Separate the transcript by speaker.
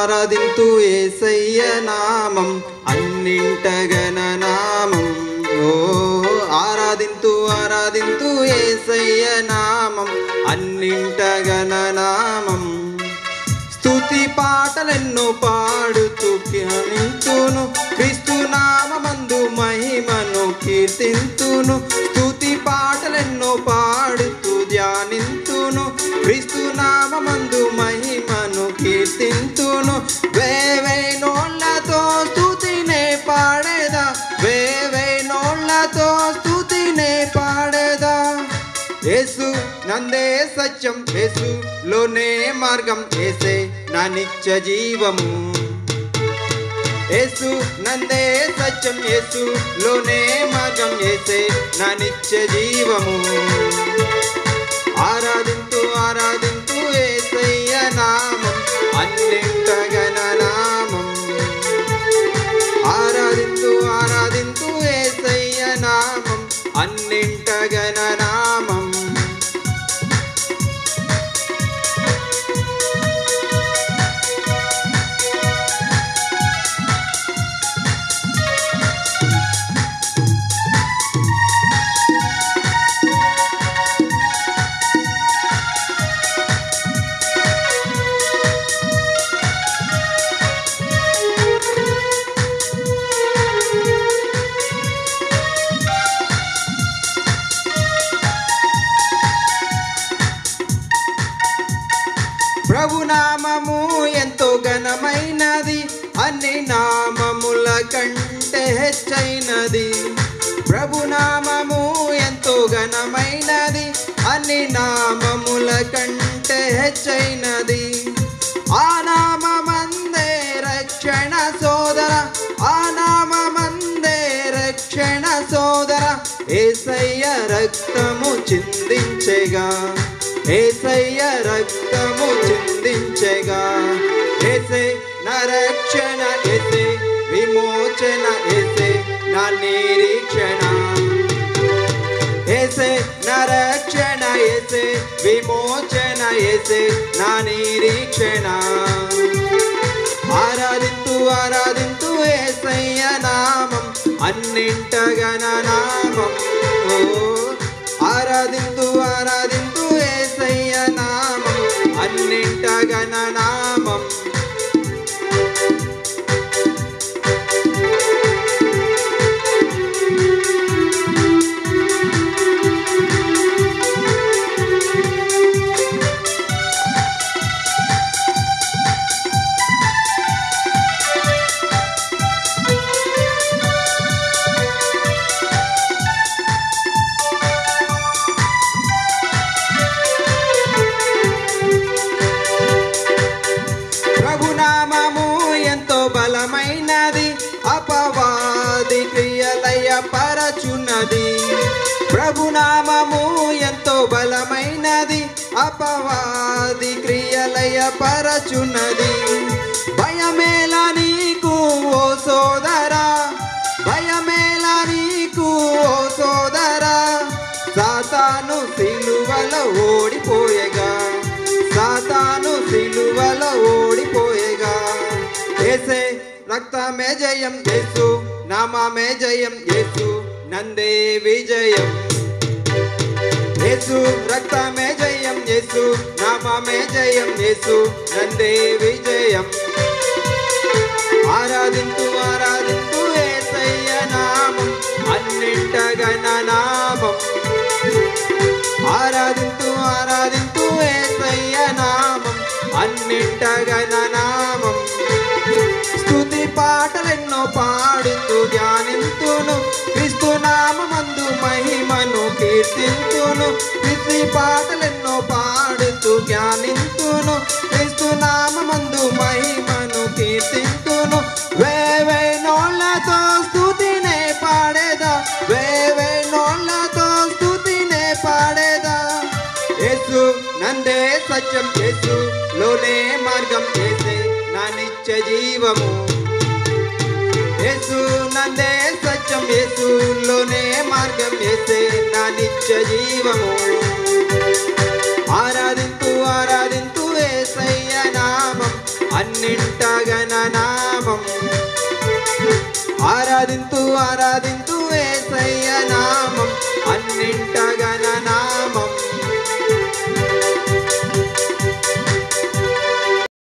Speaker 1: ఆరాధింతు ఏసయ్య నామం అన్నింటగన నామం ఓ ఆరాధింతు ఆరాధింతు ఏసయ్య నామం అన్నింటగన నామం స్తుతి పాటలెన్నో పాడుతూ ధ్యానింతును క్రీస్తు నామందు మహిమను కీర్తింతును స్తుతి పాటలెన్నో పాడుతూ ధ్యానింతును క్రీస్తు నామందు మహిమను కీర్తింతును వేవే నోళ్ళతో స్తుతినే పాడేదా వేవే నోళ్ళతో స్తుతినే పాడేదా యేసు నందే సత్యం యేసు లోనే మార్గం ఏసే నా నిత్య జీవము యేసు నందే సత్యం యేసు లోనే మార్గం ఏసే నా నిత్య జీవము ఆరాధింతు ఆరాధింతు ఏసయ్య నామం అన్నింటగన నామం ఆరాధింతు ఆరాధింతు ఏసయ్య నామం అన్నింటగన నామం ప్రభు నామము ఎంతో ఘనమైనది అన్ని నామముల కంటే హెచ్చైనది ప్రభు నామము ఎంతో ఘనమైనది అన్ని నామముల కంటే హెచ్చైనది ఆ నామందే రక్షణ సోదర ఆ నామందే రక్షణ సోదర ఏసయ్య రక్తము చిందించెగా ఏసయ్య రక్తము చిందించెగా ఏసే నా రక్షణ ఏసే విమోచన ఏసే నా నిరీక్షణ ఏసే నా రక్షణ ఏసే విమోచన ఏసే నా నిరీక్షణ ఆరాధింతు ఆరాధింతు ఏసయ్య నామం అన్నింటగన నామం ఓ ఆరాధింతు ఆరాధింతు ఏసయ్య నామం అన్నింటగన నామం ప్రభునామము ఎంతో బలమైనది అపవాది క్రియలయ పరచున్నది ప్రభునామము ఎంతో బలమైనది అపవాది క్రియలయ పరచున్నది భయమేలా నీకు ఓ సోదరా భయమేలా నీకు ఓ సోదరా సాతాను సిలువలో ఓడిపోయగా సాతాను సిలువలో ఓడిపోయేగా ఏసే రక్తమే జయం యేసు నామమే జయం యేసు నందే విజయం యేసు రక్తమే జయం యేసు నామమే జయం యేసు నందే విజయం ఆరాధింతు ఆరాధింతు ఏసయ్య నామం అన్నింటగన నామం ఆరాధింతు ఆరాధింతు ఏసయ్య నామం అన్నింటగన నామం స్తుతి పాటలెన్నో పాడుతూ ధ్యానింతును క్రీస్తు నామందు మహిమను కీర్తింతును స్తుతి పాటలెన్నో పాడుతూ ధ్యానింతును క్రీస్తు నామందు మహిమను కీర్తింతును వేవే నోళ్ళతో స్తుతినే పాడేదా వేవే నోళ్ళతో స్తుతినే పాడేదా యేసు నందే సత్యం యేసు లోనే మార్గం చేసే నా నిత్య జీవము యేసు నందే సత్యం యేసులోనే మార్గం వేసే నా నిత్య జీవము ఆరాధింతు ఆరాధింతు ఏసయ్య నామం అన్ని ఇంటగన నామం ఆరాధింతు ఆరాధింతు